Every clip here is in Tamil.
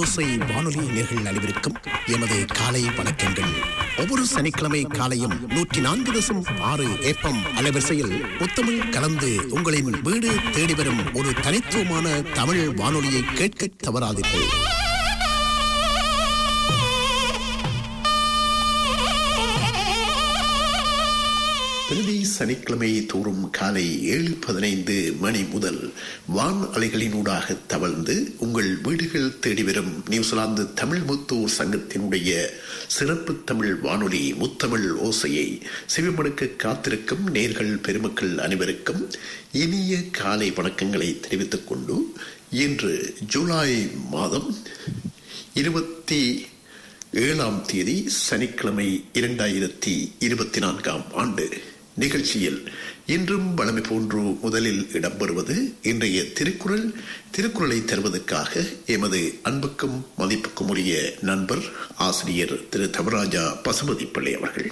தமிழோசை வானொலி நேர்கள் அனைவருக்கும் எமது காலை வணக்கங்கள் ஒவ்வொரு சனிக்கிழமை காலையும் நூற்றி நான்கு தசம் ஆறு ஏப்பம் அலைவரிசையில் முத்தமிழ் கலந்து உங்களின் வீடு தேடி வரும் ஒரு தனித்துவமான தமிழ் வானொலியை கேட்க தவறாதீர்கள் பிரதி சனிக்கிழமை தோறும் காலை ஏழு பதினைந்து மணி முதல் வான் அலைகளினூடாக தவழ்ந்து உங்கள் வீடுகள் தேடி வரும் நியூசிலாந்து தமிழ் முத்தூர் சங்கத்தினுடைய சிறப்பு தமிழ் வானொலி முத்தமிழ் ஓசையை செவிமடுக்க காத்திருக்கும் நேர்கள் பெருமக்கள் அனைவருக்கும் இனிய காலை வணக்கங்களை தெரிவித்துக் கொண்டு இன்று ஜூலை மாதம் இருபத்தி ஏழாம் தேதி சனிக்கிழமை இரண்டாயிரத்தி இருபத்தி நான்காம் ஆண்டு நிகழ்ச்சியில் இன்றும் வளமை போன்று முதலில் இடம்பெறுவது இன்றைய திருக்குறள் திருக்குறளை தருவதற்காக எமது அன்புக்கும் மதிப்புக்கும் உரிய நண்பர் ஆசிரியர் திரு தவராஜா பசுபதி பிள்ளை அவர்கள்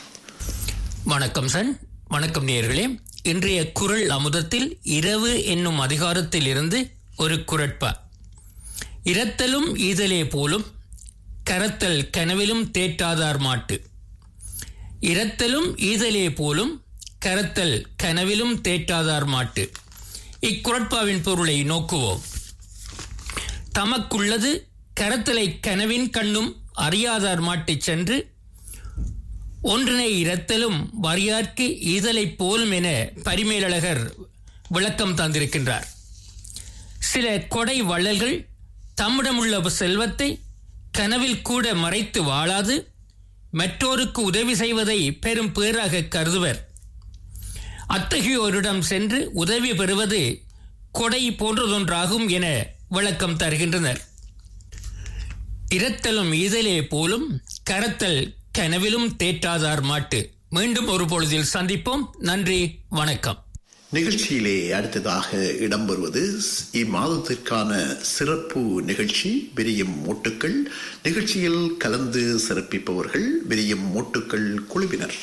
வணக்கம் சன் வணக்கம் நேயர்களே இன்றைய குரல் அமுதத்தில் இரவு என்னும் அதிகாரத்தில் இருந்து ஒரு குரட்பா இரத்தலும் ஈதலே போலும் கரத்தல் கனவிலும் தேற்றாதார் மாட்டு இரத்தலும் ஈதலே போலும் கரத்தல் கனவிலும் தேற்றாதார் மாட்டு இக்குரட்பாவின் பொருளை நோக்குவோம் தமக்குள்ளது கரத்தலை கனவின் கண்ணும் அறியாதார் மாட்டிச் சென்று ஒன்றினை இரத்தலும் வரியார்க்கு ஈதலைப் போலும் என பரிமேலழகர் விளக்கம் தந்திருக்கின்றார் சில கொடை வள்ளல்கள் தம்மிடமுள்ள செல்வத்தை கனவில் கூட மறைத்து வாழாது மற்றோருக்கு உதவி செய்வதை பெரும் பேராக கருதுவர் அத்தகையோரிடம் சென்று உதவி பெறுவது கொடை போன்றதொன்றாகும் என விளக்கம் தருகின்றனர் இரத்தலும் ஈதலே போலும் கரத்தல் கனவிலும் தேற்றாதார் மாட்டு மீண்டும் ஒரு பொழுதில் சந்திப்போம் நன்றி வணக்கம் நிகழ்ச்சியிலே அடுத்ததாக இடம்பெறுவது இம்மாதத்திற்கான சிறப்பு நிகழ்ச்சி விரியும் மோட்டுக்கள் நிகழ்ச்சியில் கலந்து சிறப்பிப்பவர்கள் விரியும் மோட்டுக்கள் குழுவினர்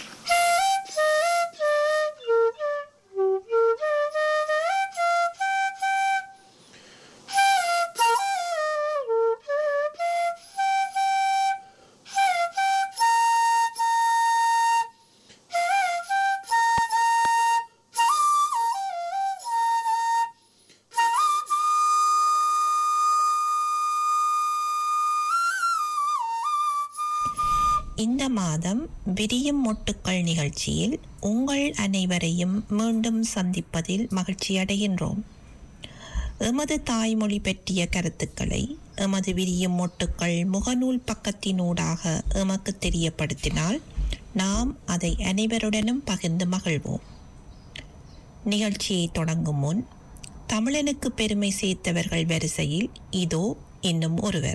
இந்த மாதம் விரியும் மொட்டுக்கள் நிகழ்ச்சியில் உங்கள் அனைவரையும் மீண்டும் சந்திப்பதில் மகிழ்ச்சி அடைகின்றோம் எமது தாய்மொழி பற்றிய கருத்துக்களை எமது விரியும் மொட்டுக்கள் முகநூல் பக்கத்தினூடாக எமக்கு தெரியப்படுத்தினால் நாம் அதை அனைவருடனும் பகிர்ந்து மகிழ்வோம் நிகழ்ச்சியை தொடங்கும் முன் தமிழனுக்கு பெருமை சேர்த்தவர்கள் வரிசையில் இதோ இன்னும் ஒருவர்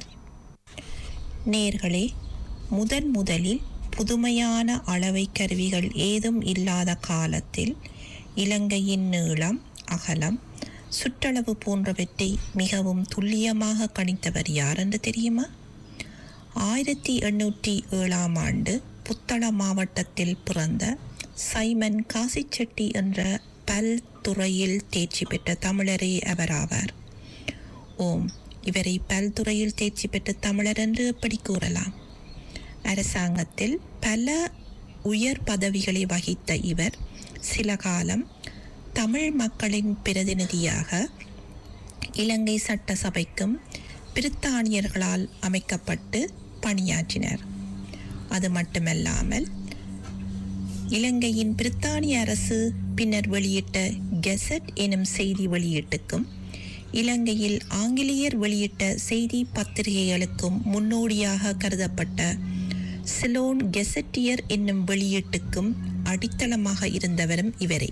நேர்களே முதன் முதலில் புதுமையான அளவை கருவிகள் ஏதும் இல்லாத காலத்தில் இலங்கையின் நீளம் அகலம் சுற்றளவு போன்றவற்றை மிகவும் துல்லியமாக கணித்தவர் யார் என்று தெரியுமா ஆயிரத்தி எண்ணூற்றி ஏழாம் ஆண்டு புத்தள மாவட்டத்தில் பிறந்த சைமன் காசிச்செட்டி என்ற பல்துறையில் தேர்ச்சி பெற்ற தமிழரே அவராவார் ஓம் இவரை பல்துறையில் தேர்ச்சி பெற்ற தமிழர் என்று எப்படி கூறலாம் அரசாங்கத்தில் பல உயர் பதவிகளை வகித்த இவர் சில காலம் தமிழ் மக்களின் பிரதிநிதியாக இலங்கை சட்டசபைக்கும் பிரித்தானியர்களால் அமைக்கப்பட்டு பணியாற்றினர் அது மட்டுமல்லாமல் இலங்கையின் பிரித்தானிய அரசு பின்னர் வெளியிட்ட கெசட் எனும் செய்தி வெளியீட்டுக்கும் இலங்கையில் ஆங்கிலேயர் வெளியிட்ட செய்தி பத்திரிகைகளுக்கும் முன்னோடியாக கருதப்பட்ட சிலோன் கெசட்டியர் என்னும் வெளியீட்டுக்கும் அடித்தளமாக இருந்தவரும் இவரே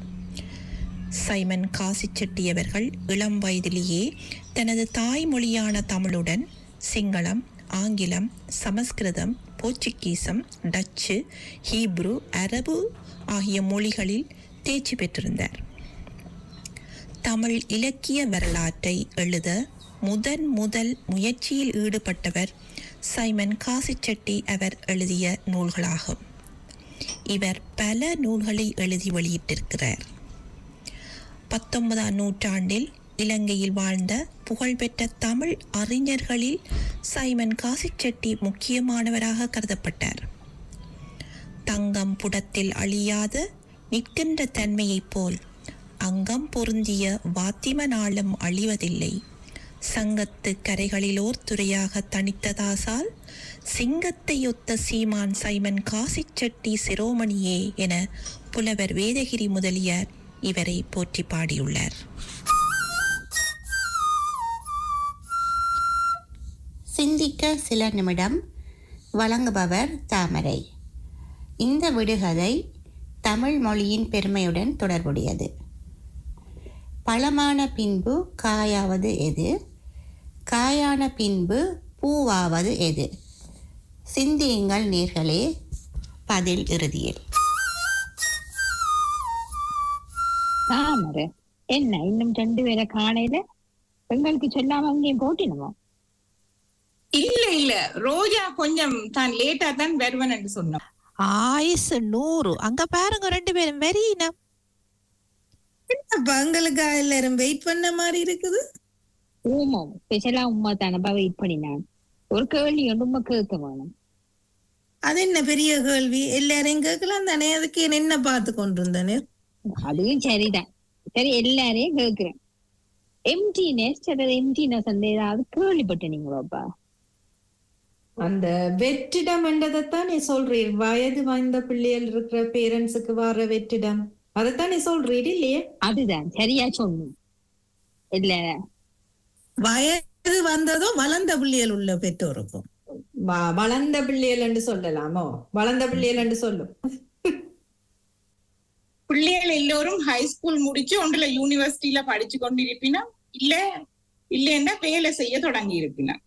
சைமன் காசிச்செட்டியவர்கள் இளம் வயதிலேயே தனது தாய்மொழியான தமிழுடன் சிங்களம் ஆங்கிலம் சமஸ்கிருதம் போர்ச்சுகீசம் டச்சு ஹீப்ரு அரபு ஆகிய மொழிகளில் தேர்ச்சி பெற்றிருந்தார் தமிழ் இலக்கிய வரலாற்றை எழுத முதன் முதல் முயற்சியில் ஈடுபட்டவர் சைமன் காசிச்செட்டி அவர் எழுதிய நூல்களாகும் இவர் பல நூல்களை எழுதி வெளியிட்டிருக்கிறார் பத்தொன்பதாம் நூற்றாண்டில் இலங்கையில் வாழ்ந்த புகழ்பெற்ற தமிழ் அறிஞர்களில் சைமன் காசிச்செட்டி முக்கியமானவராக கருதப்பட்டார் தங்கம் புடத்தில் அழியாத நிற்கின்ற தன்மையைப் போல் அங்கம் பொருந்திய வாத்திம நாளும் அழிவதில்லை சங்கத்து கரைகளிலோர் துறையாக தனித்ததாசால் சிங்கத்தையொத்த சீமான் சைமன் காசிச்செட்டி சிரோமணியே என புலவர் வேதகிரி முதலியார் இவரை போற்றி பாடியுள்ளார் சிந்திக்க சில நிமிடம் வழங்குபவர் தாமரை இந்த விடுகதை தமிழ் மொழியின் பெருமையுடன் தொடர்புடையது பழமான பின்பு காயாவது எது காயான பின்பு பூவாவது எது சிந்தியுங்கள் நேர்களே பதில் இறுதியில் தாமரை என்ன இன்னும் ரெண்டு பேரை காணையில எங்களுக்கு சொல்லாம அங்கேயும் போட்டினோமா இல்ல இல்ல ரோஜா கொஞ்சம் தான் லேட்டா தான் வருவன் என்று சொன்னோம் ஆயுசு நூறு அங்க பாருங்க ரெண்டு பேரும் வெறியினா பங்களுக்கா எல்லாரும் வெயிட் பண்ண மாதிரி இருக்குது ஊமம் ஸ்பெஷலா உமா தானப்பா வெயிட் பண்ணினான் ஒரு கேள்வி ஒன்று உமா கேட்க வேணும் அது என்ன பெரிய கேள்வி எல்லாரையும் கேட்கலாம் தானே அதுக்கு என்ன என்ன பார்த்து கொண்டிருந்தானே அதுவும் சரிதான் சரி எல்லாரையும் கேட்கிறேன் எம்டினஸ் அல்லது எம்டினஸ் அந்த ஏதாவது கேள்விப்பட்டீங்களோப்பா அந்த வெற்றிடம் என்றதைத்தான் நீ சொல்றீர் வயது வாய்ந்த பிள்ளைகள் இருக்கிற பேரண்ட்ஸுக்கு வர வெற்றிடம் அதைத்தான் நீ சொல்றீர் இல்லையே அதுதான் சரியா சொன்னோம் இல்ல வயது வந்ததோ வளர்ந்த பிள்ளைகள் உள்ள பெற்றோருக்கும் வ- வளர்ந்த பிள்ளைகள் என்று சொல்லலாமோ வளர்ந்த பிள்ளைகள் என்று சொல்லும் பிள்ளைகள் எல்லோரும் ஹை ஸ்கூல் முடிச்சு ஒன்றுல யூனிவர்சிட்டியில படிச்சு கொண்டிருப்பினா இல்ல இல்லைன்னா வேலை செய்ய தொடங்கி இருப்பினா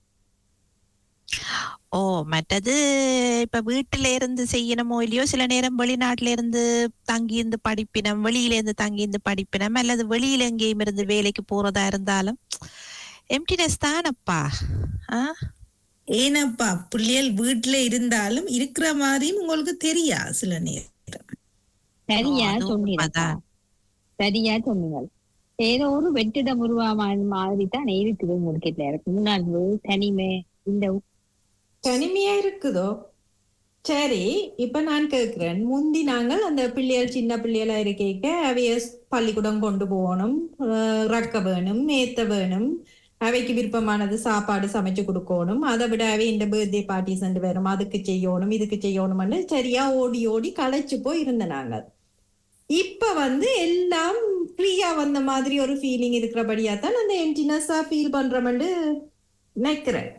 ஓ மற்றது இப்ப வீட்டுல இருந்து செய்யணுமோ இல்லையோ சில நேரம் வெளிநாட்டுல இருந்து தங்கி இருந்து படிப்பினம் வெளியில இருந்து தங்கி இருந்து படிப்பினம் அல்லது வெளியில எங்கேயும் இருந்து வேலைக்கு போறதா இருந்தாலும் எம்டினஸ் தானப்பா ஆ ஏனப்பா பிள்ளைகள் வீட்டுல இருந்தாலும் இருக்கிற மாதிரியும் உங்களுக்கு தெரியா சில நேரம் சரியா ஓ, அது சொன்னீங்க உண்மைதான். சரியா சொன்னீங்க ஏதோ ஒரு வெற்றிடம் உருவாமான மாதிரி தான் இருக்குது உங்களுக்கு இருக்கு உணர்வு தனிமை இந்த தனிமையா இருக்குதோ சரி இப்ப நான் கேக்குறேன் முந்தி நாங்கள் அந்த பிள்ளைகள் சின்ன பிள்ளைகளா இருக்க அவைய பள்ளிக்கூடம் கொண்டு போகணும் அஹ் ரக்க வேணும் மேத்த வேணும் அவைக்கு விருப்பமானது சாப்பாடு சமைச்சு கொடுக்கணும் அதை விட அவை இந்த பர்த்டே பார்ட்டிஸ் வரும் அதுக்கு செய்யணும் இதுக்கு செய்யணும்னு சரியா ஓடி ஓடி களைச்சு போய் இருந்த நாங்கள் இப்ப வந்து எல்லாம் ஃப்ரீயா வந்த மாதிரி ஒரு ஃபீலிங் இருக்கிறபடியா தான் அந்த எம்டினஸா ஃபீல் பண்றோம்னு நினைக்கிறேன்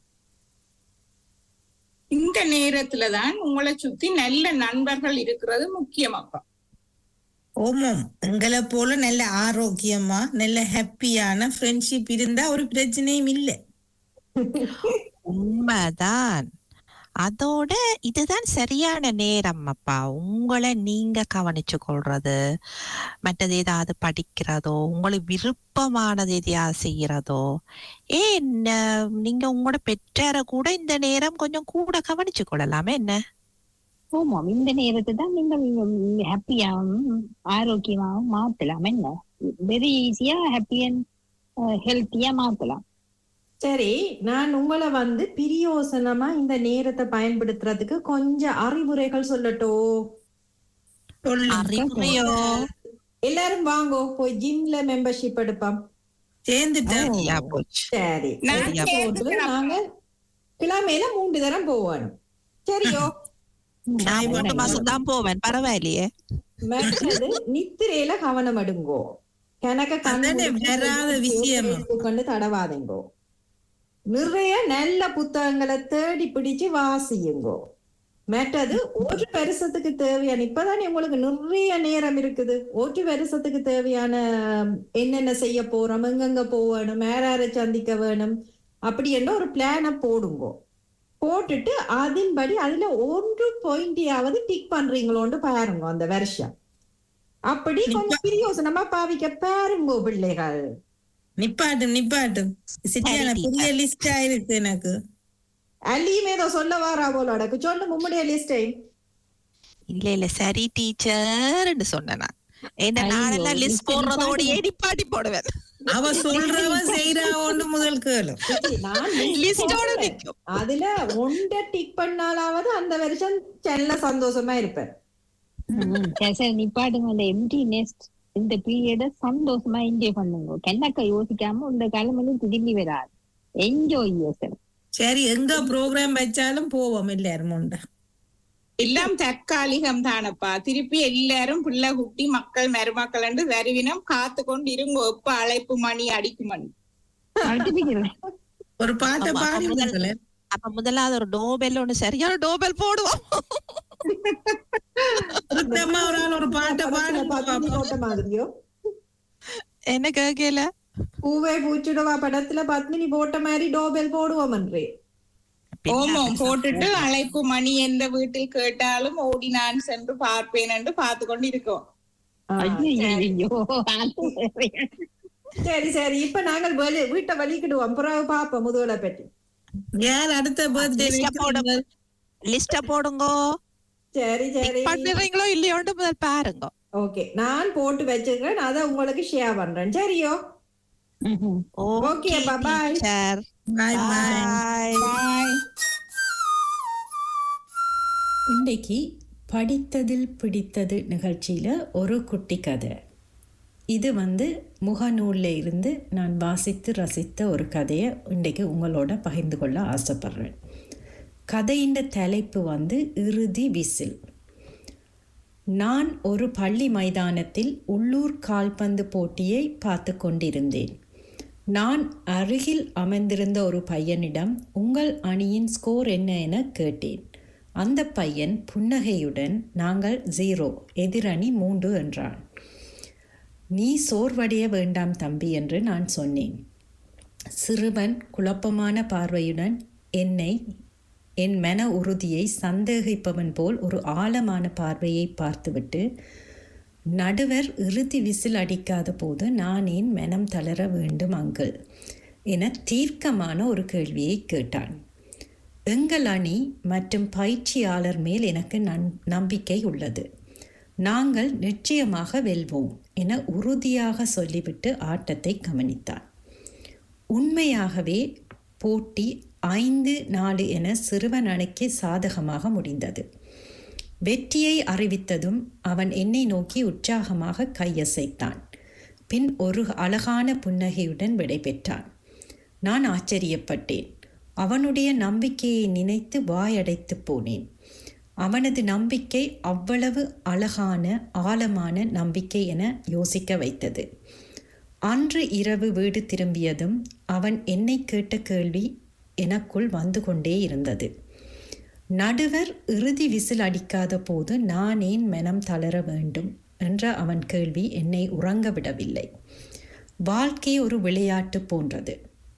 இந்த நேரத்துலதான் உங்களை சுத்தி நல்ல நண்பர்கள் இருக்கிறது முக்கியமாப்பா ஓமம் எங்களை போல நல்ல ஆரோக்கியமா நல்ல ஹாப்பியான ஃப்ரெண்ட்ஷிப் இருந்தா ஒரு பிரச்சனையும் இல்லை உண்மைதான் அதோட இதுதான் சரியான நேரம் அப்பா உங்களை நீங்க கவனிச்சு கொள்றது மற்றது ஏதாவது படிக்கிறதோ உங்களுக்கு விருப்பமானது எதையாவது செய்யறதோ ஏன் அஹ், நீங்க உங்களோட பெற்றார கூட இந்த நேரம் கொஞ்சம் கூட கவனிச்சு கொள்ளலாமே என்ன ஆமாம் இந்த நேரத்தை தான் நீங்கள் ஹாப்பியாகவும் ஆரோக்கியமாகவும் மாத்தலாம் என்ன வெரி ஈஸியா ஹாப்பி அண்ட் ஹெல்த்தியா மாத்தலாம் சரி நான் உங்களை வந்து பிரியோசனமா இந்த நேரத்தை பயன்படுத்துறதுக்கு கொஞ்சம் அறிவுரைகள் சொல்லட்டோ சொல்லு. அறிவுரையோ எல்லாரும் வாங்கோ போய் ஜிம்ல மெம்பர்ஷிப் எடுப்போம் சேர்ந்துட்டேன் சரியா போச்சு சரி நான் போட்டு சேர்ந்துக்கிறேன். நாங்க கிழமையில மூன்று தரம் போவானு சரியோ நான் மூணு மாசம் தான் போவேன் பரவாயில்லையே மற்றது நித்திரையில கவனம் எடுங்கோ கணக்க அதானே வராத விஷயம். கொண்டு தடவாதீங்கோ நிறைய நல்ல புத்தகங்களை தேடி பிடிச்சு வாசியுங்கோ மற்றது ஒரு வருஷத்துக்கு தேவையான இப்பதானே உங்களுக்கு நிறைய நேரம் இருக்குது ஒரு வருஷத்துக்கு தேவையான என்னென்ன செய்ய போறோம் எங்கெங்க போகணும் யாரை சந்திக்க வேணும் அப்படி என்ற ஒரு பிளானை போடுங்கோ போட்டுட்டு அதன்படி அதுல ஒன்று பாயிண்டியாவது டிக் பண்றீங்களோன்னு பாருங்க அந்த வருஷம் அப்படி கொஞ்சம் பிரியோசனமா பாவிக்க பாருங்க பிள்ளைகள் நிப்பாட்டு நிப்பாட்டு சரியான சரி, பெரிய teacher. லிஸ்டா இருக்கு எனக்கு அள்ளியும் ஏதோ சொல்ல வாரா போல அடக்கு சொல்லு மும்முடைய லிஸ்டை இல்ல இல்ல சரி டீச்சர்னு சொன்னேன் நான். ஏன்னா ஐயோ, நானெல்லாம் லிஸ்ட் list போடுறதோடயே நிப்பாட்டுங்க. நிப்பாட்டி போடுவேன் அவ சொல்றவ செய்யறாவோன்னு முதல் கேளு நான் லிஸ்டோட சொல்றேன். நிக்கும் அதுல ஒன்றை டிக் பண்ணாலாவது அந்த வருஷம் செல்ல சந்தோஷமா இருப்பேன் ம், சரி சரி நிப்பாட்டுங்க அந்த எம்டி நெஸ்ட் இந்த பீரியட சந்தோஷமா என்ஜாய் பண்ணுங்க கண்ணக்க யோசிக்காம இந்த காலம் வந்து திரும்பி வராது என்ஜாய் யோசனை சரி எங்க ப்ரோக்ராம் வச்சாலும் போவோம் எல்லாரும் உண்டா எல்லாம் தற்காலிகம் தானப்பா திருப்பி எல்லாரும் பிள்ளை குட்டி மக்கள் மருமக்கள் என்று வருவினம் காத்து கொண்டு இருங்க எப்ப அழைப்பு மணி அடிக்குமணி அடுத்து ஒரு பாட்டை ஆமா, பாடி முதல்ல- விடுங்களேன். அப்ப முதலாவது ஒரு டோபெல் ஒண்ணு சரியான டோபெல் போடுவோம் சுத்தமா ஒரு ஆள் ஒரு பாட்டை பாடி பத்தினி போட்ட மாதிரியோ என்ன கேட்கல பூவே பூச்சுடவா படத்துல பத்மினி போட்ட மாதிரி டோபெல் போடுவோம் என்றே ஓமம் போட்டுட்டு அழைப்பு மணி எந்த வீட்டில் கேட்டாலும் ஓடி நான் சென்று பார்ப்பேன் என்று பார்த்து கொண்டு இருக்கோம் ஐயோ சரி சரி இப்ப நாங்கள் வெளி வீட்டை வலிக்கிடுவோம் பிறகு பாப்போம் முதுகலை பற்றி யார் அடுத்த பர்த்டே லிஸ்ட போடுங்க லிஸ்ட போடுங்க சரி சரி பண்ணுறீங்களோ இல்லையோண்டு முதல் பாருங்க ஓகே நான் போட்டு வச்சிருக்கேன் அதை உங்களுக்கு ஷேர் பண்றேன் சரியோ Okay, bye-bye. சார் பாய் பாய் பாய் பாய் இன்றைக்கு படித்ததில் பிடித்தது நிகழ்ச்சியில் ஒரு குட்டி கதை இது வந்து முகநூலில் இருந்து நான் வாசித்து ரசித்த ஒரு கதையை இன்றைக்கு உங்களோட பகிர்ந்து கொள்ள ஆசைப்படுறேன் கதையின் தலைப்பு வந்து இறுதி விசில் நான் ஒரு பள்ளி மைதானத்தில் உள்ளூர் கால்பந்து போட்டியை பார்த்து கொண்டிருந்தேன் நான் அருகில் அமர்ந்திருந்த ஒரு பையனிடம் உங்கள் அணியின் ஸ்கோர் என்ன என கேட்டேன் அந்த பையன் புன்னகையுடன் நாங்கள் ஜீரோ எதிரணி மூன்று என்றான் நீ சோர்வடைய வேண்டாம் தம்பி என்று நான் சொன்னேன் சிறுவன் குழப்பமான பார்வையுடன் என்னை என் மன உறுதியை சந்தேகிப்பவன் போல் ஒரு ஆழமான பார்வையை பார்த்துவிட்டு நடுவர் இறுதி விசில் அடிக்காத போது நான் ஏன் மனம் தளர வேண்டும் அங்கிள் என தீர்க்கமான ஒரு கேள்வியை கேட்டான் எங்கள் அணி மற்றும் பயிற்சியாளர் மேல் எனக்கு நன் நம்பிக்கை உள்ளது நாங்கள் நிச்சயமாக வெல்வோம் என உறுதியாக சொல்லிவிட்டு ஆட்டத்தை கவனித்தான் உண்மையாகவே போட்டி ஐந்து நாலு என சிறுவன் அணிக்கு சாதகமாக முடிந்தது வெற்றியை அறிவித்ததும் அவன் என்னை நோக்கி உற்சாகமாக கையசைத்தான் பின் ஒரு அழகான புன்னகையுடன் விடைபெற்றான் நான் ஆச்சரியப்பட்டேன் அவனுடைய நம்பிக்கையை நினைத்து வாயடைத்து போனேன் அவனது நம்பிக்கை அவ்வளவு அழகான ஆழமான நம்பிக்கை என யோசிக்க வைத்தது அன்று இரவு வீடு திரும்பியதும் அவன் என்னை கேட்ட கேள்வி எனக்குள் வந்து கொண்டே இருந்தது நடுவர் இறுதி விசில் அடிக்காத போது நான் ஏன் மனம் தளர வேண்டும் என்ற அவன் கேள்வி என்னை உறங்க விடவில்லை வாழ்க்கை ஒரு விளையாட்டு போன்றது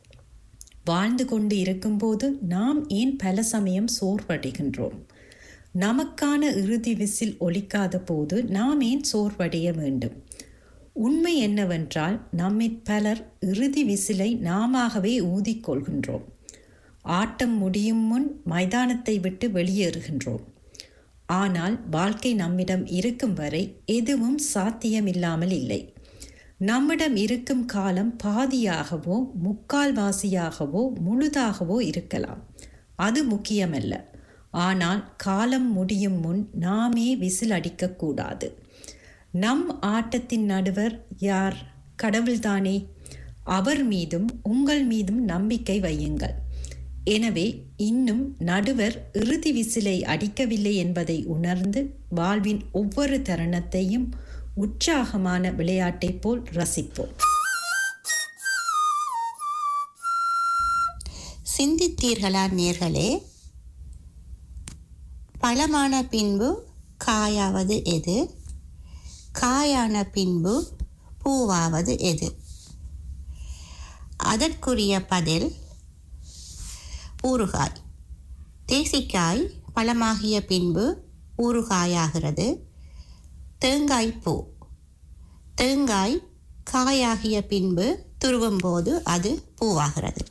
வாழ்ந்து கொண்டு இருக்கும்போது நாம் ஏன் பல சமயம் சோர்வடைகின்றோம் நமக்கான இறுதி விசில் ஒலிக்காத போது நாம் ஏன் சோர்வடைய வேண்டும் உண்மை என்னவென்றால் நம்மிற் பலர் இறுதி விசிலை நாமாகவே ஊதிக்கொள்கின்றோம் ஆட்டம் முடியும் முன் மைதானத்தை விட்டு வெளியேறுகின்றோம் ஆனால் வாழ்க்கை நம்மிடம் இருக்கும் வரை எதுவும் சாத்தியமில்லாமல் இல்லை நம்மிடம் இருக்கும் காலம் பாதியாகவோ முக்கால்வாசியாகவோ முழுதாகவோ இருக்கலாம் அது முக்கியமல்ல ஆனால் காலம் முடியும் முன் நாமே விசில் அடிக்கக்கூடாது நம் ஆட்டத்தின் நடுவர் யார் கடவுள்தானே அவர் மீதும் உங்கள் மீதும் நம்பிக்கை வையுங்கள் எனவே இன்னும் நடுவர் இறுதி விசிலை அடிக்கவில்லை என்பதை உணர்ந்து வாழ்வின் ஒவ்வொரு தருணத்தையும் உற்சாகமான விளையாட்டைப் போல் ரசிப்போம் சிந்தித்தீர்களா நேர்களே பழமான பின்பு காயாவது எது காயான பின்பு பூவாவது எது அதற்குரிய பதில் ஊறுகாய் தேசிக்காய் பழமாகிய பின்பு ஊறுகாயாகிறது தேங்காய் பூ தேங்காய் காயாகிய பின்பு துருவும் போது அது பூவாகிறது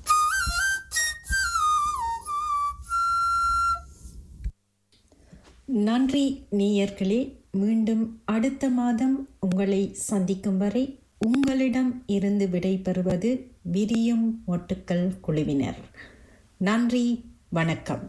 நன்றி நேயர்களே மீண்டும் அடுத்த மாதம் உங்களை சந்திக்கும் வரை உங்களிடம் இருந்து விடைபெறுவது விரியும் மொட்டுக்கள் குழுவினர் நன்றி வணக்கம்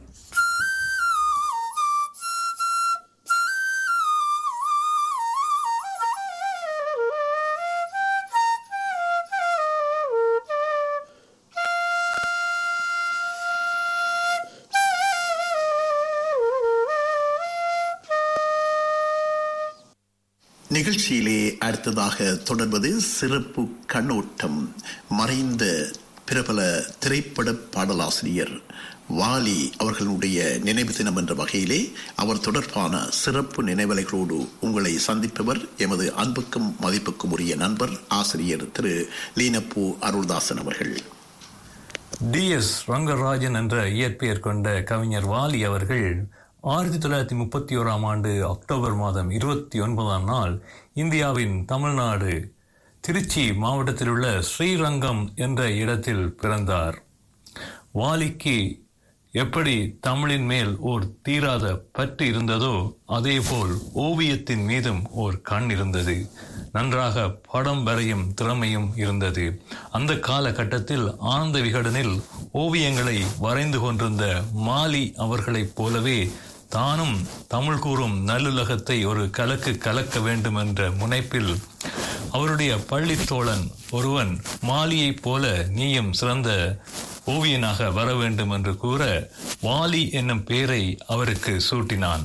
நிகழ்ச்சியிலே அடுத்ததாக தொடர்வது சிறப்பு கண்ணோட்டம் மறைந்த பிரபல திரைப்பட பாடலாசிரியர் வாலி அவர்களுடைய நினைவு தினம் என்ற வகையிலே அவர் தொடர்பான சிறப்பு நினைவலைகளோடு உங்களை சந்திப்பவர் எமது அன்புக்கும் மதிப்புக்கும் உரிய நண்பர் ஆசிரியர் திரு லீனப்பூ அருள்தாசன் அவர்கள் டி எஸ் ரங்கராஜன் என்ற இயற்பெயர் கொண்ட கவிஞர் வாலி அவர்கள் ஆயிரத்தி தொள்ளாயிரத்தி முப்பத்தி ஓராம் ஆண்டு அக்டோபர் மாதம் இருபத்தி ஒன்பதாம் நாள் இந்தியாவின் தமிழ்நாடு திருச்சி மாவட்டத்தில் உள்ள ஸ்ரீரங்கம் என்ற இடத்தில் பிறந்தார் வாலிக்கு எப்படி தமிழின் மேல் ஓர் தீராத பற்று இருந்ததோ அதேபோல் ஓவியத்தின் மீதும் ஓர் கண் இருந்தது நன்றாக படம் வரையும் திறமையும் இருந்தது அந்த காலகட்டத்தில் ஆனந்த விகடனில் ஓவியங்களை வரைந்து கொண்டிருந்த மாலி அவர்களைப் போலவே தானும் தமிழ் கூறும் நல்லுலகத்தை ஒரு கலக்கு கலக்க வேண்டும் என்ற முனைப்பில் அவருடைய பள்ளித் தோழன் ஒருவன் மாலியைப் போல நீயும் சிறந்த ஓவியனாக வர வேண்டும் என்று கூற வாலி என்னும் பெயரை அவருக்கு சூட்டினான்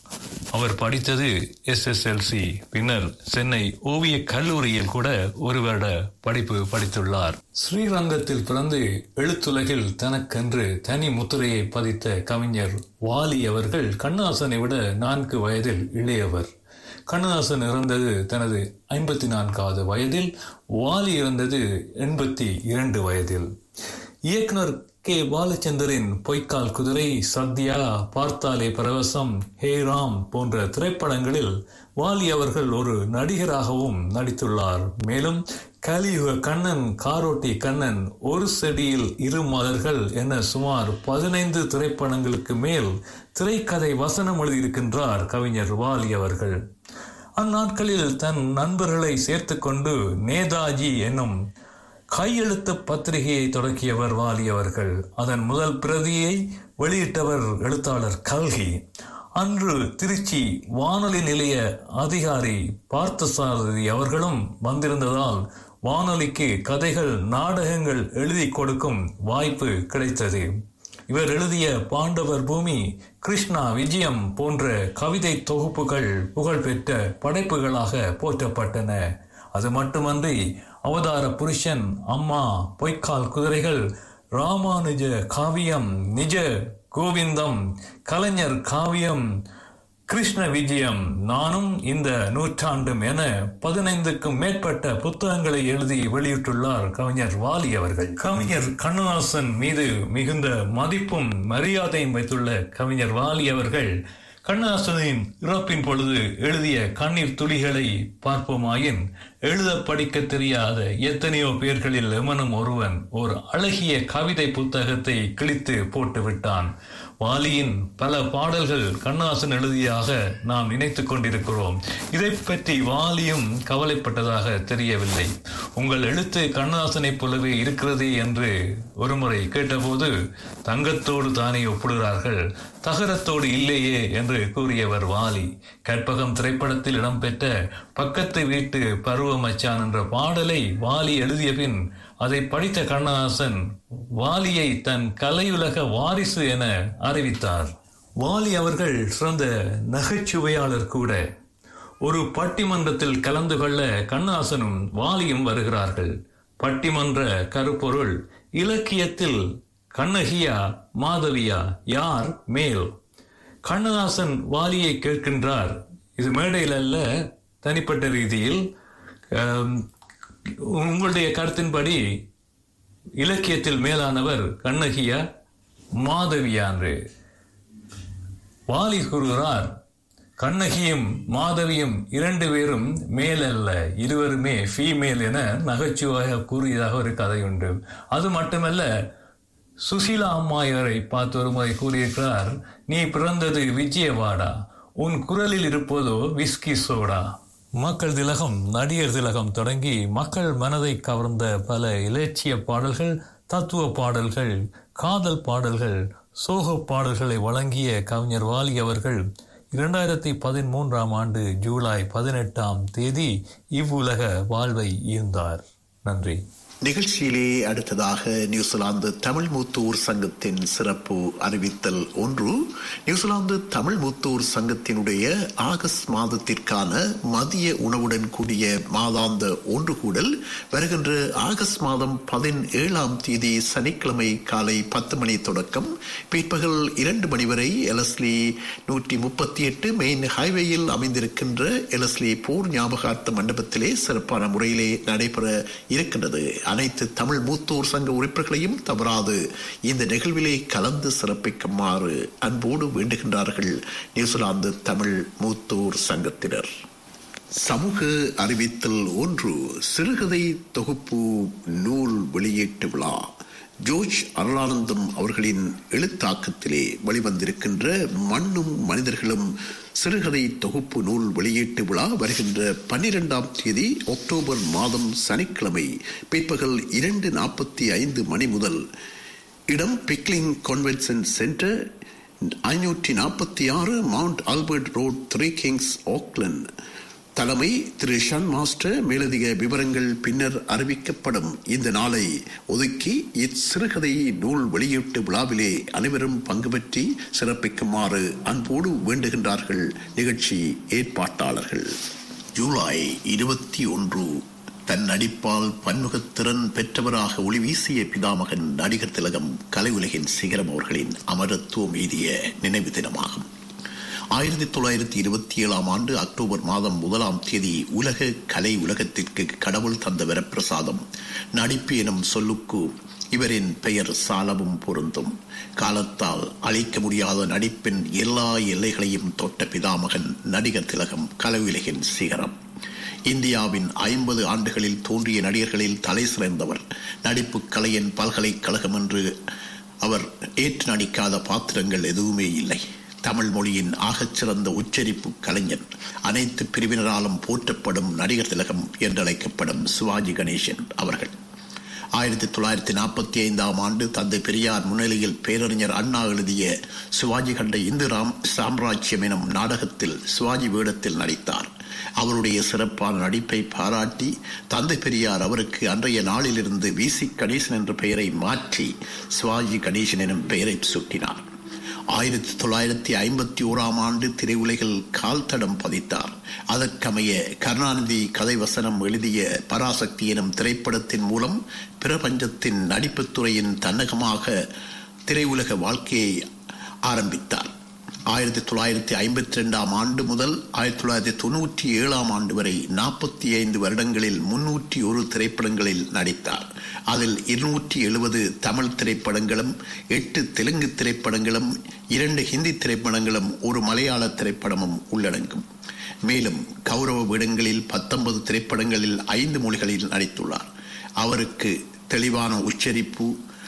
அவர் படித்தது எஸ்எஸ்எல்சி பின்னர் சென்னை ஓவிய கல்லூரியில் கூட ஒரு வருட படிப்பு படித்துள்ளார் ஸ்ரீரங்கத்தில் பிறந்து எழுத்துலகில் தனக்கென்று தனி முத்திரையை பதித்த கவிஞர் வாலி அவர்கள் கண்ணாசனை விட நான்கு வயதில் இளையவர் கண்ணதாசன் இறந்தது தனது ஐம்பத்தி நான்காவது வயதில் வாலி இறந்தது எண்பத்தி இரண்டு வயதில் இயக்குனர் கே பாலச்சந்தரின் பொய்க்கால் குதிரை சத்யா பார்த்தாலே பரவசம் ஹே ராம் போன்ற திரைப்படங்களில் வாலி அவர்கள் ஒரு நடிகராகவும் நடித்துள்ளார் மேலும் கலியுக கண்ணன் காரோட்டி கண்ணன் ஒரு செடியில் இரு மலர்கள் என சுமார் பதினைந்து திரைப்படங்களுக்கு மேல் திரைக்கதை வசனம் எழுதியிருக்கின்றார் கவிஞர் வாலி அவர்கள் அந்நாட்களில் தன் நண்பர்களை சேர்த்துக்கொண்டு நேதாஜி என்னும் கையெழுத்து பத்திரிகையை தொடக்கியவர் வாலி அவர்கள் அதன் முதல் பிரதியை வெளியிட்டவர் எழுத்தாளர் கல்கி அன்று திருச்சி வானொலி நிலைய அதிகாரி பார்த்தசாரதி அவர்களும் வந்திருந்ததால் வானொலிக்கு கதைகள் நாடகங்கள் எழுதி கொடுக்கும் வாய்ப்பு கிடைத்தது இவர் எழுதிய பாண்டவர் பூமி கிருஷ்ணா விஜயம் போன்ற கவிதை தொகுப்புகள் புகழ்பெற்ற படைப்புகளாக போற்றப்பட்டன அது மட்டுமன்றி அவதார புருஷன் அம்மா பொய்க்கால் குதிரைகள் ராமானுஜ காவியம் நிஜ கோவிந்தம் கலைஞர் காவியம் கிருஷ்ண விஜயம் நானும் இந்த நூற்றாண்டும் என பதினைந்துக்கும் மேற்பட்ட புத்தகங்களை எழுதி வெளியிட்டுள்ளார் கவிஞர் வாலி அவர்கள் கவிஞர் கண்ணதாசன் மீது மிகுந்த மதிப்பும் மரியாதையும் வைத்துள்ள கவிஞர் வாலி அவர்கள் கண்ணதாசனின் இறப்பின் பொழுது எழுதிய கண்ணீர் துளிகளை பார்ப்போமாயின் எழுத படிக்க தெரியாத எத்தனையோ பேர்களில் எமனும் ஒருவன் ஒரு அழகிய கவிதை புத்தகத்தை கிழித்து போட்டு விட்டான் வாலியின் பல பாடல்கள் கண்ணாசன் எழுதியாக நாம் நினைத்துக் கொண்டிருக்கிறோம் இதை பற்றி வாலியும் கவலைப்பட்டதாக தெரியவில்லை உங்கள் எழுத்து கண்ணாசனைப் போலவே இருக்கிறதே என்று ஒருமுறை கேட்டபோது தங்கத்தோடு தானே ஒப்பிடுகிறார்கள் தகரத்தோடு இல்லையே என்று கூறியவர் வாலி கற்பகம் திரைப்படத்தில் இடம்பெற்ற பக்கத்து வீட்டு பருவ மச்சான் என்ற பாடலை வாலி எழுதிய பின் அதை படித்த கண்ணதாசன் வாலியை தன் கலையுலக வாரிசு என அறிவித்தார் வாலி அவர்கள் சிறந்த நகைச்சுவையாளர் கூட ஒரு பட்டிமன்றத்தில் கலந்து கொள்ள கண்ணதாசனும் வாலியும் வருகிறார்கள் பட்டிமன்ற கருப்பொருள் இலக்கியத்தில் கண்ணகியா மாதவியா யார் மேல் கண்ணதாசன் வாலியை கேட்கின்றார் இது மேடையில் அல்ல தனிப்பட்ட ரீதியில் ஆம், உங்களுடைய கருத்தின்படி இலக்கியத்தில் மேலானவர் கண்ணகியா மாதவியா என்று வாலி கூறுகிறார் கண்ணகியும் மாதவியும் இரண்டு பேரும் மேல் அல்ல இருவருமே ஃபீமேல் என நகைச்சுவையாக கூறியதாக ஒரு கதை உண்டு அது மட்டுமல்ல சுசீலா அம்மாயரை பார்த்து ஒரு முறை கூறியிருக்கிறார் நீ பிறந்தது விஜயவாடா உன் குரலில் இருப்பதோ விஸ்கி சோடா மக்கள் திலகம் நடிகர் திலகம் தொடங்கி மக்கள் மனதை கவர்ந்த பல இலட்சிய பாடல்கள் தத்துவ பாடல்கள் காதல் பாடல்கள் சோக பாடல்களை வழங்கிய கவிஞர் வாலி அவர்கள் இரண்டாயிரத்தி பதிமூன்றாம் ஆண்டு ஜூலை பதினெட்டாம் தேதி இவ்வுலக வாழ்வை ஈர்ந்தார் நன்றி நிகழ்ச்சியிலே அடுத்ததாக நியூசிலாந்து தமிழ் மூத்தூர் சங்கத்தின் சிறப்பு அறிவித்தல் ஒன்று நியூசிலாந்து தமிழ் மூத்தூர் சங்கத்தினுடைய ஆகஸ்ட் மாதத்திற்கான மதிய உணவுடன் கூடிய மாதாந்த ஒன்று கூடல் வருகின்ற ஆகஸ்ட் மாதம் பதினேழாம் தேதி சனிக்கிழமை காலை பத்து மணி தொடக்கம் பிற்பகல் இரண்டு மணி வரை எலஸ்லி நூற்றி முப்பத்தி எட்டு மெயின் ஹைவேயில் அமைந்திருக்கின்ற எலஸ்லி போர் ஞாபகார்த்த மண்டபத்திலே சிறப்பான முறையிலே நடைபெற இருக்கின்றது அனைத்து தமிழ் மூத்தோர் சங்க உறுப்பினர்களையும் தவறாது இந்த நிகழ்விலே கலந்து சிறப்பிக்குமாறு அன்போடு வேண்டுகின்றார்கள் நியூசிலாந்து தமிழ் மூத்தோர் சங்கத்தினர் சமூக அறிவித்தல் ஒன்று சிறுகதை தொகுப்பு நூல் வெளியீட்டு விழா ஜோர்ஜ் அருளானந்தம் அவர்களின் எழுத்தாக்கத்திலே வெளிவந்திருக்கின்ற மண்ணும் மனிதர்களும் சிறுகதை தொகுப்பு நூல் வெளியீட்டு விழா வருகின்ற பன்னிரெண்டாம் தேதி அக்டோபர் மாதம் சனிக்கிழமை பிற்பகல் இரண்டு நாற்பத்தி ஐந்து மணி முதல் இடம் பிக்லிங் கன்வென்ஷன் சென்டர் ஐநூற்றி நாற்பத்தி ஆறு Mount Albert road three Kings Auckland தலைமை திரு ஷன் மாஸ்டர் மேலதிக விவரங்கள் பின்னர் அறிவிக்கப்படும் இந்த நாளை ஒதுக்கி இச்சிறுகதை நூல் வெளியீட்டு விழாவிலே அனைவரும் பங்கு பெற்றி சிறப்பிக்குமாறு அன்போடு வேண்டுகின்றார்கள் நிகழ்ச்சி ஏற்பாட்டாளர்கள் ஜூலை இருபத்தி ஒன்று தன் நடிப்பால் பன்முகத்திறன் பெற்றவராக ஒளி வீசிய பிதாமகன் நடிகர் திலகம் கலை உலகின் சிகரம் அவர்களின் அமரத்துவம் எய்திய நினைவு தினமாகும் ஆயிரத்தி தொள்ளாயிரத்தி இருபத்தி ஏழாம் ஆண்டு அக்டோபர் மாதம் முதலாம் தேதி உலக கலை உலகத்திற்கு கடவுள் தந்த வரப்பிரசாதம் நடிப்பு எனும் சொல்லுக்கு இவரின் பெயர் சாலவும் பொருந்தும் காலத்தால் அழிக்க முடியாத நடிப்பின் எல்லா எல்லைகளையும் தொட்ட பிதாமகன் நடிகர் திலகம் கலை உலகின் சிகரம் இந்தியாவின் ஐம்பது ஆண்டுகளில் தோன்றிய நடிகர்களில் தலை சிறந்தவர் நடிப்பு கலையின் பல்கலைக்கழகம் என்று அவர் ஏற்று நடிக்காத பாத்திரங்கள் எதுவுமே இல்லை தமிழ் மொழியின் ஆகச்சிறந்த உச்சரிப்பு கலைஞன் அனைத்து பிரிவினராலும் போற்றப்படும் நடிகர் திலகம் என்றழைக்கப்படும் சிவாஜி கணேசன் அவர்கள் ஆயிரத்தி தொள்ளாயிரத்தி நாற்பத்தி ஐந்தாம் ஆண்டு தந்தை பெரியார் முன்னிலையில் பேரறிஞர் அண்ணா எழுதிய சிவாஜி கண்ட இந்து ராம் சாம்ராஜ்யம் எனும் நாடகத்தில் சிவாஜி வேடத்தில் நடித்தார் அவருடைய சிறப்பான நடிப்பை பாராட்டி தந்தை பெரியார் அவருக்கு அன்றைய நாளிலிருந்து விசி கணேசன் என்ற பெயரை மாற்றி சிவாஜி கணேசன் எனும் பெயரை சூட்டினார் ஆயிரத்தி தொள்ளாயிரத்தி ஐம்பத்தி ஓராம் ஆண்டு திரையுலகில் கால் தடம் பதித்தார் அதற்கமைய கருணாநிதி கதை வசனம் எழுதிய பராசக்தி எனும் திரைப்படத்தின் மூலம் பிரபஞ்சத்தின் நடிப்புத் துறையின் தன்னகமாக திரையுலக வாழ்க்கையை ஆரம்பித்தார் ஆயிரத்தி தொள்ளாயிரத்தி ஐம்பத்தி ரெண்டாம் ஆண்டு முதல் ஆயிரத்தி தொள்ளாயிரத்தி தொண்ணூற்றி ஏழாம் ஆண்டு வரை நாற்பத்தி ஐந்து வருடங்களில் முன்னூற்றி ஒரு திரைப்படங்களில் நடித்தார் அதில் இருநூற்றி எழுபது தமிழ் திரைப்படங்களும் எட்டு தெலுங்கு திரைப்படங்களும் இரண்டு ஹிந்தி திரைப்படங்களும் ஒரு மலையாள திரைப்படமும் உள்ளடங்கும் மேலும் கௌரவ வீடங்களில் பத்தொன்பது திரைப்படங்களில் ஐந்து மொழிகளில் நடித்துள்ளார் அவருக்கு தெளிவான உச்சரிப்பு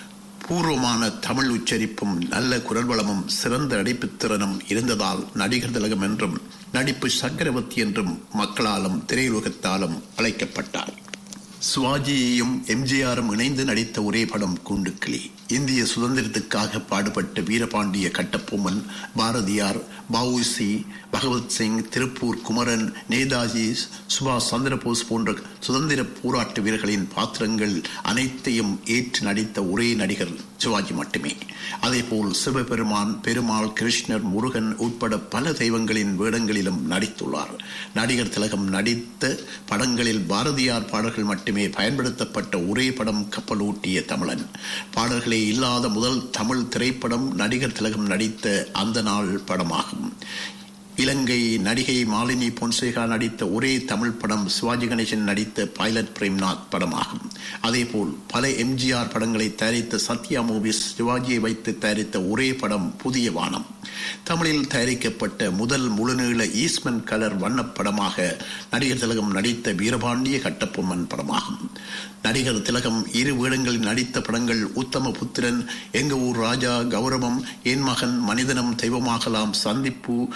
பூர்வமான தமிழ் உச்சரிப்பும் நல்ல குரல் வளமும் சிறந்த நடிப்புத் திறனும் இருந்ததால் நடிகர் திலகம் என்றும் நடிப்பு சக்கரவர்த்தி என்றும் மக்களாலும் திரையுலகத்தாலும் அழைக்கப்பட்டார் சிவாஜியையும் எம்ஜிஆரும் இணைந்து நடித்த ஒரே படம் கூண்டுக்கிளி இந்திய சுதந்திரத்துக்காக பாடுபட்ட வீரபாண்டிய கட்டபொம்மன் பாரதியார் வஉசி பகவத் சிங் திருப்பூர் குமரன் நேதாஜி சுபாஷ் சந்திரபோஸ் போன்ற சுதந்திர போராட்ட வீரர்களின் பாத்திரங்கள் அனைத்தையும் ஏற்று நடித்த ஒரே நடிகர் சிவாஜி மட்டுமே அதேபோல் சிவபெருமான் பெருமாள் கிருஷ்ணர் முருகன் உட்பட பல தெய்வங்களின் வேடங்களிலும் நடித்துள்ளார் நடிகர் திலகம் நடித்த படங்களில் பாரதியார் பாடல்கள் மட்டுமே பயன்படுத்தப்பட்ட ஒரே படம் கப்பலூட்டிய தமிழன் பாடல்களே இல்லாத முதல் தமிழ் திரைப்படம் நடிகர் திலகம் நடித்த அந்த நாள் படமாகும் இலங்கை நடிகை மாலினி பொன்சேகா நடித்த ஒரே தமிழ் படம் சிவாஜி கணேசன் நடித்த பைலட் பிரேம்நாத் படமாகும் அதேபோல் பல எம்ஜிஆர் படங்களை தயாரித்த சத்யா மூவிஸ் சிவாஜியை வைத்து தயாரித்த ஒரே படம் புதிய வானம் தமிழில் தயாரிக்கப்பட்ட முதல் முழுநீள ஈஸ்மன் கலர் வண்ணப்படமாக நடிகர் திலகம் நடித்த வீரபாண்டிய கட்டபொம்மன் படமாகும் நடிகர் திலகம் இரு வேடங்களில் நடித்த படங்கள் உத்தம புத்திரன் எங்க ஊர் ராஜா கௌரவம் என் மகன் மனிதனம் தெய்வமாகலாம் சந்திப்பு இரத்த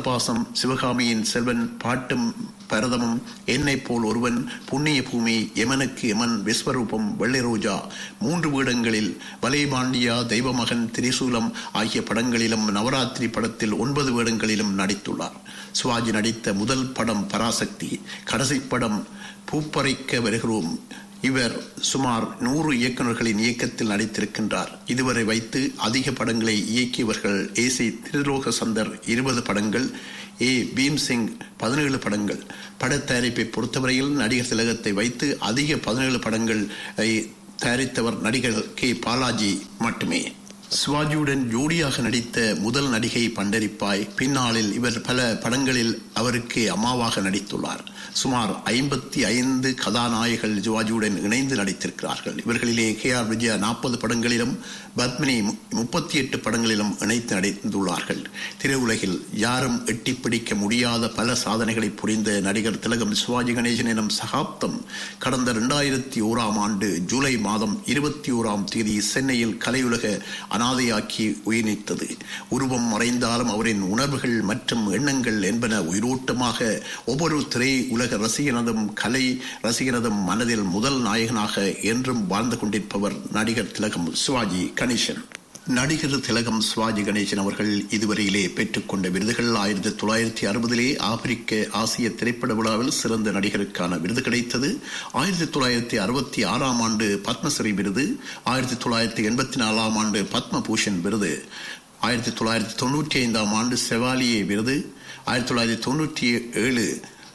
சிவபாசம் சிவகாமியின் செல்வன் பாட்டும் பரதமும் என்னை போல் ஒருவன் புண்ணிய பூமி எமனுக்கு எமன் விஸ்வரூபம் வெள்ளை ரோஜா மூன்று வீடங்களில் வலைபாண்டியா தெய்வமகன் திரிசூலம் ஆகிய படங்களிலும் நவராத்திரி படத்தில் ஒன்பது வேடங்களிலும் நடித்துள்ளார் சிவாஜி நடித்த முதல் படம் பராசக்தி கடைசி படம் பூப்பறைக்க வருகிறோம் இவர் சுமார் நூறு இயக்குநர்களின் இயக்கத்தில் நடித்திருக்கின்றார் இதுவரை வைத்து அதிக படங்களை இயக்கியவர்கள் ஏ சி திருலோக சந்தர் இருபது படங்கள் ஏ பீம்சிங் பதினேழு படங்கள் பட தயாரிப்பை பொறுத்தவரையில் நடிகர் திலகத்தை வைத்து அதிக பதினேழு படங்கள் தயாரித்தவர் நடிகர் கே பாலாஜி மட்டுமே சிவாஜியுடன் ஜோடியாக நடித்த முதல் நடிகை பண்டரிப்பாய் பின்னாளில் இவர் பல படங்களில் அவருக்கு அம்மாவாக நடித்துள்ளார் சுமார் ஐம்பத்தி ஐந்து கதாநாயகர்கள் சிவாஜியுடன் இணைந்து நடித்திருக்கிறார்கள் இவர்களிலே கே ஆர் விஜயா நாற்பது படங்களிலும் பத்மினி முப்பத்தி எட்டு படங்களிலும் இணைத்து நடித்துள்ளார்கள் திரையுலகில் யாரும் எட்டி பிடிக்க முடியாத பல சாதனைகளை புரிந்த நடிகர் திலகம் சிவாஜி கணேசன் எனும் சகாப்தம் கடந்த இரண்டாயிரத்தி ஓராம் ஆண்டு ஜூலை மாதம் இருபத்தி ஓராம் தேதி சென்னையில் கலையுலக அனாதையாக்கி உயிர்நீத்தது உருவம் மறைந்தாலும் அவரின் உணர்வுகள் மற்றும் எண்ணங்கள் என்பன உயிரோட்டமாக ஒவ்வொரு திரை உலக ரசிகனதும் கலை ரசிகனதும் மனதில் முதல் நாயகனாக என்றும் வாழ்ந்து கொண்டிருப்பவர் நடிகர் திலகம் சிவாஜி கணேசன் நடிகர் திலகம் சிவாஜி கணேசன் அவர்கள் இதுவரையிலே பெற்றுக்கொண்ட விருதுகள் ஆயிரத்தி தொள்ளாயிரத்தி அறுபதிலே ஆப்பிரிக்க ஆசிய திரைப்பட விழாவில் சிறந்த நடிகருக்கான விருது கிடைத்தது ஆயிரத்தி தொள்ளாயிரத்தி அறுபத்தி ஆறாம் ஆண்டு பத்மஸ்ரீ விருது ஆயிரத்தி தொள்ளாயிரத்தி எண்பத்தி நாலாம் ஆண்டு பத்மபூஷன் விருது ஆயிரத்தி தொள்ளாயிரத்தி தொண்ணூற்றி ஐந்தாம் ஆண்டு செவாலியே விருது ஆயிரத்தி தொள்ளாயிரத்தி தொண்ணூற்றி ஏழு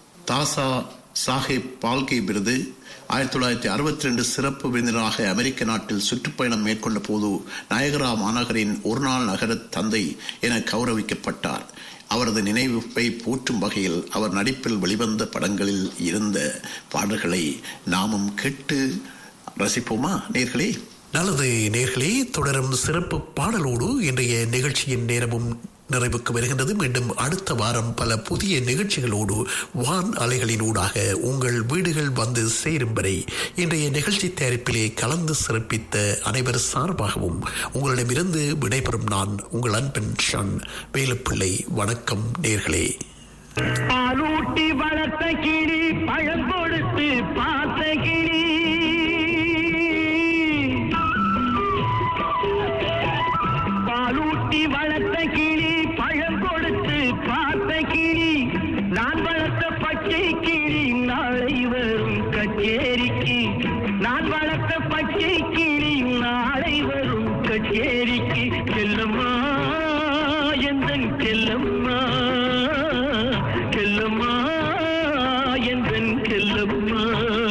தாசா சாஹேப் பால்கே விருது ஆயிரத்தி தொள்ளாயிரத்தி அறுபத்தி ரெண்டு சிறப்பு விருந்தினராக அமெரிக்க நாட்டில் சுற்றுப்பயணம் மேற்கொண்ட போது நயகரா மாநகரின் ஒருநாள் நகர தந்தை என கௌரவிக்கப்பட்டார் அவரது நினைவை போற்றும் வகையில் அவர் நடிப்பில் வெளிவந்த படங்களில் இருந்த பாடல்களை நாமும் கேட்டு ரசிப்போமா நேர்களே நல்லது நேர்களே தொடரும் சிறப்பு பாடலோடு இன்றைய நிகழ்ச்சியின் நேரமும் நிறைவுக்கு வருகின்றது மீண்டும் அடுத்த வாரம் பல புதிய நிகழ்ச்சிகளோடு வான் அலைகளினூடாக உங்கள் வீடுகள் வந்து சேரும் வரை இன்றைய நிகழ்ச்சி தயாரிப்பிலே கலந்து சிறப்பித்த அனைவர் சார்பாகவும் உங்களிடமிருந்து விடைபெறும் நான் உங்கள் அன்பன் ஷன் வேலுப்பிள்ளை வணக்கம் நேர்களே பாலூட்டி வளர்த்த கிளி பழம் கொடுத்து பார்த்த கிளி பாலூட்டி வளர்த்த கிளி பழம் கொடுத்து பார்த்த கிளி நான் வளர்த்த பச்சை கிளி நாளை வரும் கச்சேரிக்கு நான் வளர்த்த பச்சை கிளி நாளை வரும் கச்சேரிக்கு செல்லம்மா எந்தன் செல்லம்மா செல்லம்மா எந்தன் செல்லம்மா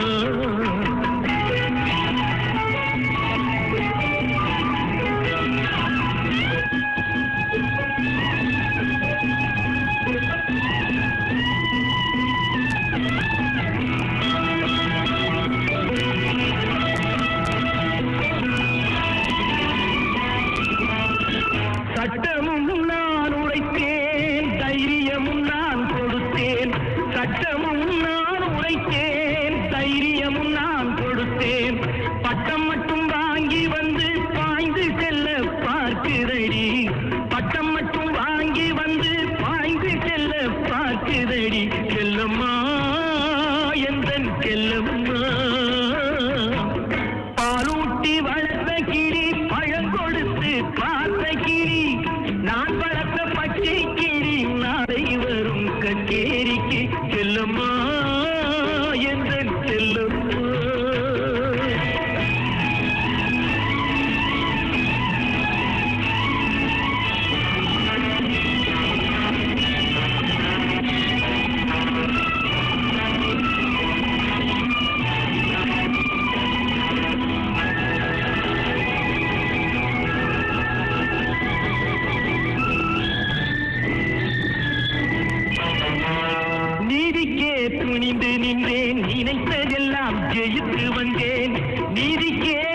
சட்டமும் நான் உரைத்தேன் தைரியமும் நான் கொடுத்தேன் சட்டமும் நான் உரைத்தேன் தைரியமும் நான் கொடுத்தேன் பட்டம் மட்டும் வாங்கி வந்து பாய்ந்து செல்ல பார்க்கிறடி பட்டம் மட்டும் வாங்கி வந்து பாய்ந்து செல்ல பார்க்கிறடி செல்லம்மா எந்தன் செல்லம்மா பாலூட்டி வளர்த்த கிளி பழம் கொடுத்து பார்த்த கிளி நான் வளர்த்த பச்சை கிளி நாளை வரும் கச்சேரிக்கு செல்லம்மா எந்தன் செல்லம்மா நீதிக்கே துணிந்து நின்றேன் நினைத்ததெல்லாம் ஜெயித்து வந்தேன் நீதிக்கே